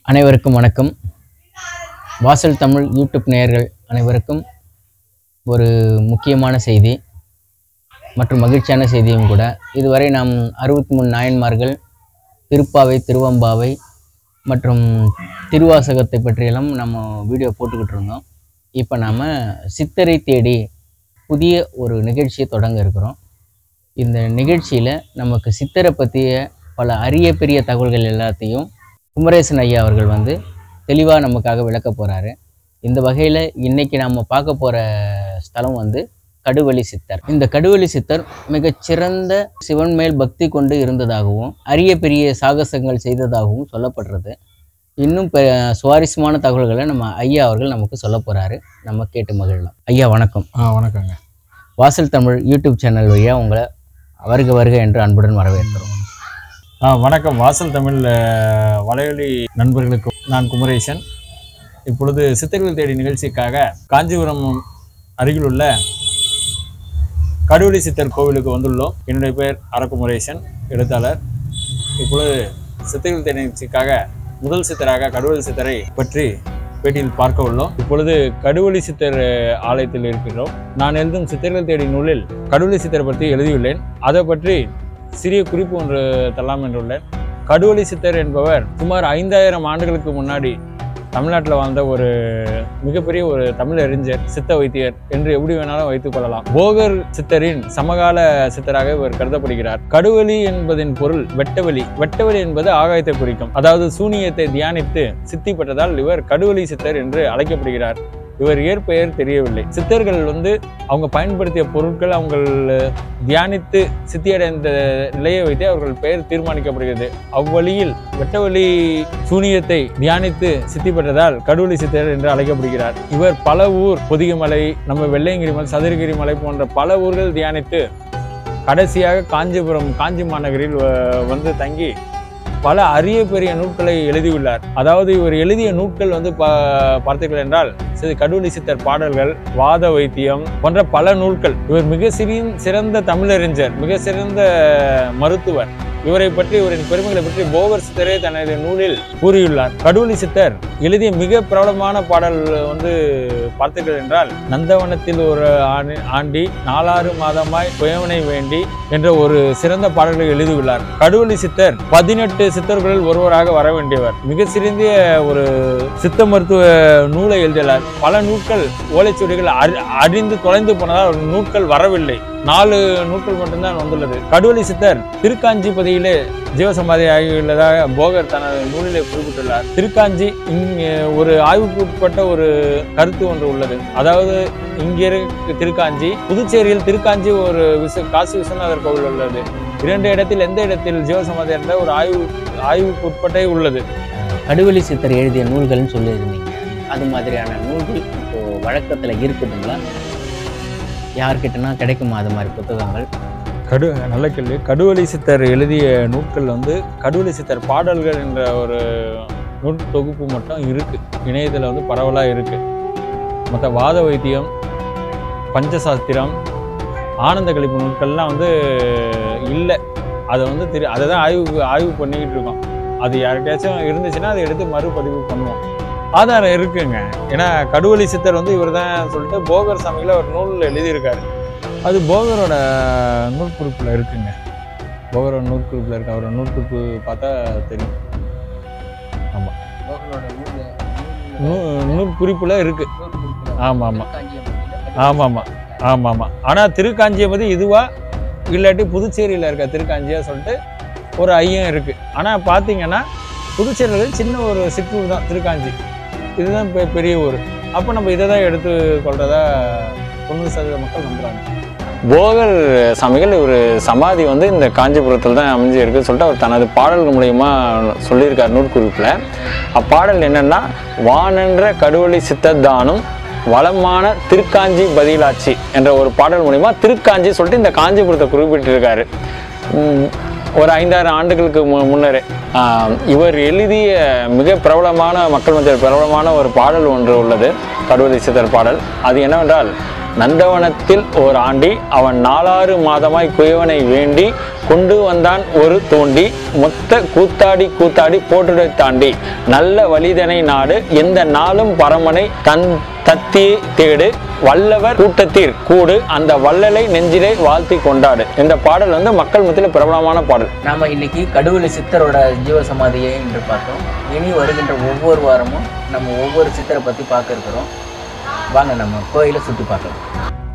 அனைவருக்கும் வணக்கம் வாசல் தமிழ் யூடியூப் நேயர்கள் அனைவருக்கும் ஒரு முக்கியமான செய்தி மற்றும் மகிழ்ச்சியான செய்தியும் கூட இதுவரை நாம் அறுபத்தி மூணு நாயன்மார்கள் திருப்பாவை திருவம்பாவை மற்றும் திருவாசகத்தை பற்றியெல்லாம் நம்ம வீடியோ போட்டுக்கிட்டு இருந்தோம் இப்போ நாம் சித்தரை தேடி புதிய ஒரு நிகழ்ச்சியை தொடங்க இருக்கிறோம் இந்த நிகழ்ச்சியில் நமக்கு சித்தரை பற்றிய பல அரிய பெரிய தகவல்கள் எல்லாத்தையும் குமரேசன் ஐயா அவர்கள் வந்து தெளிவாக நமக்காக விளக்க போகிறாரு இந்த வகையில் இன்னைக்கு நாம் பார்க்க போகிற ஸ்தலம் வந்து கடுவழி சித்தர் இந்த கடுவழி சித்தர் மிகச்சிறந்த சிவன் மேல் பக்தி கொண்டு இருந்ததாகவும் அரிய பெரிய சாகசங்கள் செய்ததாகவும் சொல்லப்படுறது இன்னும் பெ சுவாரஸ்யமான தகவல்களை நம்ம ஐயா அவர்கள் நமக்கு சொல்ல போகிறாரு நம்ம கேட்டு மகிழலாம் ஐயா வணக்கம் ஆ வணக்கங்க வாசல் தமிழ் யூடியூப் சேனல் வழியாக உங்களை வருக வருக என்று அன்புடன் வரவேற்கிறோம் ஆ வணக்கம் வாசல் தமிழ் அஹ், வலையொலி நண்பர்களுக்கு நான் குமரேசன் இப்பொழுது சித்தர்கள் தேடி நிகழ்ச்சிக்காக காஞ்சிபுரம் அருகிலுள்ள கடுவெளி சித்தர் கோவிலுக்கு வந்துள்ளோம் என்னுடைய பெயர் அரக்குமரேசன் எழுத்தாளர் இப்பொழுது சித்தர்கள் தேடி நிகழ்ச்சிக்காக முதல் சித்தராக கடுவெளி சித்தரை பற்றி பேட்டியில் பார்க்க உள்ளோம் இப்பொழுது கடுவெளி சித்தர் அஹ், ஆலயத்தில் இருக்கிறோம் நான் எழுதும் சித்தர்கள் தேடி நூலில் கடுவெளி சித்தரை பற்றி எழுதியுள்ளேன் அதை பற்றி சிறிய குறிப்பு ஒன்று தரலாம் என்றுள்ளேன் கடுவெளி சித்தர் என்பவர் சுமார் ஐந்தாயிரம் ஆண்டுகளுக்கு முன்னாடி தமிழ்நாட்டில் வாழ்ந்த ஒரு மிகப்பெரிய ஒரு தமிழ் அறிஞர் சித்த வைத்தியர் என்று எப்படி வேணாலும் வைத்துக் கொள்ளலாம் போகர் சித்தரின் சமகால சித்தராக இவர் கருதப்படுகிறார் கடுவெளி என்பதின் பொருள் வெட்டவெளி வெட்டவெளி என்பது ஆகாயத்தை குறிக்கும் அதாவது சூனியத்தை தியானித்து சித்தி பெற்றதால் இவர் கடுவெளி சித்தர் என்று அழைக்கப்படுகிறார் இவர் இயற்பெயர் தெரியவில்லை சித்தர்கள் வந்து அவங்க பயன்படுத்திய பொருட்கள் அவங்க தியானித்து சித்தியடைந்த நிலையை வைத்து அவர்கள் பெயர் தீர்மானிக்கப்படுகிறது அவ்வழியில் வெட்டவெளி சூனியத்தை தியானித்து சித்தி பெற்றதால் கடுவெளி சித்தர் என்று அழைக்கப்படுகிறார் இவர் பல ஊர் பொதிகைமலை நம்ம வெள்ளையங்கிரி மலை சதுரகிரி மலை போன்ற பல ஊர்கள் தியானித்து கடைசியாக காஞ்சிபுரம் காஞ்சி மாநகரில் வ- வந்து தங்கி பல அரிய பெரிய நூட்களை எழுதியுள்ளார் அதாவது இவர் எழுதிய நூட்கள் வந்து பா பார்த்தீர்கள் என்றால் சிறு கடவுளி சித்தர் பாடல்கள் வாத வைத்தியம் போன்ற பல நூல்கள் இவர் மிக சிறி சிறந்த தமிழறிஞர் மிக சிறந்த மருத்துவர் இவரை பற்றி இவரின் பெருமைகளை பற்றி போகர் சித்தரே தனது நூலில் கூறியுள்ளார் கடவுளி சித்தர் எழுதிய மிக பிரபலமான பாடல் வந்து பார்த்தீர்கள் என்றால் நந்தவனத்தில் ஒரு ஆணி- ஆண்டி நாலாறு மாதமாய் குயவனை வேண்டி என்ற ஒரு சிறந்த பாடல்களை எழுதியுள்ளார் கடவுளி சித்தர் பதினெட்டு சித்தர்களில் ஒருவராக வர வேண்டியவர் மிக சிறந்த ஒரு சித்த மருத்துவ நூலை எழுதியுள்ளார் பல நூட்கள் ஓலைச்சுவடிகள் அரி- அழிந்து தொலைந்து போனதால் ஒரு நூட்கள் வரவில்லை நாலு நூட்கள் மட்டும்தான் வந்துள்ளது கடவுளி சித்தர் திருக்காஞ்சிபதியிலே ஜீவசமாதி ஆகியுள்ளதாக போகர் தனது நூலிலே குறிப்பிட்டுள்ளார் திருக்காஞ்சி இங்கே ஒரு ஆய்வுக்கு உட்பட்ட ஒரு கருத்து ஒன்று உள்ளது அதாவது இங்கே இருக்கு திருக்காஞ்சி புதுச்சேரியில் திருக்காஞ்சி ஒரு விசு காசி விஸ்வநாதர் கோவில் உள்ளது இரண்டு இடத்தில் எந்த இடத்தில் ஜீவசமாதி என்ற ஒரு ஆய்வு ஆய்வுக்கு உட்பட்டே உள்ளது கடுவெளி சித்தர் எழுதிய நூல்கள்னு சொல்லியிருந்தீங்க அது மாதிரியான நூல்கள் இப்போ வழக்கத்தில் இருக்குதுங்களா யார்கிட்டனா கிடைக்குமா அது மாதிரி புத்தகங்கள் கடு நல்ல கேள்வி கடுவெளி சித்தர் எழுதிய நூட்கள் வந்து கடுவெளி சித்தர் பாடல்கள் என்ற ஒரு நூல் தொகுப்பு மட்டும் இருக்கு இணையத்தில் வந்து பரவலாக இருக்கு மற்ற வாத வைத்தியம் பஞ்சசாஸ்திரம் ஆனந்த கழிப்பு நூட்கள்லாம் வந்து இல்லை அதை வந்து திரு அதை தான் ஆய்வு ஆய்வு பண்ணிக்கிட்டு இருக்கோம் அது யார்கிட்டயாச்சும் இருந்துச்சுன்னா அதை எடுத்து மறுபதிவு பண்ணுவோம் ஆதாரம் இருக்குங்க ஏன்னா கடுவெளி சித்தர் வந்து இவர் தான் சொல்லிட்டு போகர் சாமிகளை ஒரு நூலில் எழுதியிருக்காரு அது போகரோட நூற்குறிப்பில் இருக்குங்க போகரோட நூற்குறிப்பில் இருக்கு அவரோட நூற்குறிப்பு பார்த்தா தெரியும் நூ நூற்குறிப்பில் இருக்கு ஆமாம் ஆமாம் ஆமாம் ஆமாம் ஆமாம் ஆமாம் ஆனால் திருக்காஞ்சியபதி இதுவா இல்லாட்டி புதுச்சேரியில் இருக்க திருக்காஞ்சியா சொல்லிட்டு ஒரு ஐயம் இருக்குது ஆனால் பார்த்தீங்கன்னா புதுச்சேரியில் சின்ன ஒரு சிற்றூர் தான் திருக்காஞ்சி இதுதான் பெ- பெரிய ஊர் அப்போ நம்ம இதை தான் எடுத்து கொள்றதா தொண்ணூறு சதவீத மக்கள் நம்புகிறாங்க போகர் சாமிகள் ஒரு சமாதி வந்து இந்த காஞ்சிபுரத்தில் தான் அமைஞ்சு இருக்குன்னு சொல்லிட்டு அவர் தனது பாடல்கள் மூலயமா சொல்லியிருக்கார் நூற்குறிப்பில் அப்பாடல் என்னன்னா வானென்ற கடுவழி சித்தத்தானும் வளமான திருக்காஞ்சி பதிலாட்சி என்ற ஒரு பாடல் மூலிமா திருக்காஞ்சி சொல்லிட்டு இந்த காஞ்சிபுரத்தை குறிப்பிட்டிருக்காரு உம், ஒரு ஐந்தாறு ஆண்டுகளுக்கு மு முன்னரே ஆஹ், இவர் எழுதிய மிக பிரபலமான மக்கள் மத்தியில் பிரபலமான ஒரு பாடல் ஒன்று உள்ளது கடுவலை சித்தர் பாடல் அது என்னவென்றால் நந்தவனத்தில் ஓர் ஆண்டி அவன் நாலாறு மாதமாய் குயவனை வேண்டி கொண்டு வந்தான் ஒரு தோண்டி மொத்த கூத்தாடி கூத்தாடி போட்டுடை தாண்டி நல்ல வலிதனை நாடு எந்த நாளும் பரமனை தன் தத்தி தேடு வல்லவர் கூட்டத்தீர் கூடு அந்த வள்ளலை நெஞ்சிலே வாழ்த்தி கொண்டாடு இந்த பாடல் வந்து மக்கள் மத்தியில் பிரபலமான பாடல் நாம இன்னைக்கு கடுவெளி சித்தரோட ஜீவ சமாதியை என்று பார்த்தோம் இனி வருகின்ற ஒவ்வொரு வாரமும் நம்ம ஒவ்வொரு சித்தரை பற்றி பார்க்க இருக்கிறோம் வாங்க நம்ம கோயிலை சுற்றி பார்க்கலாம்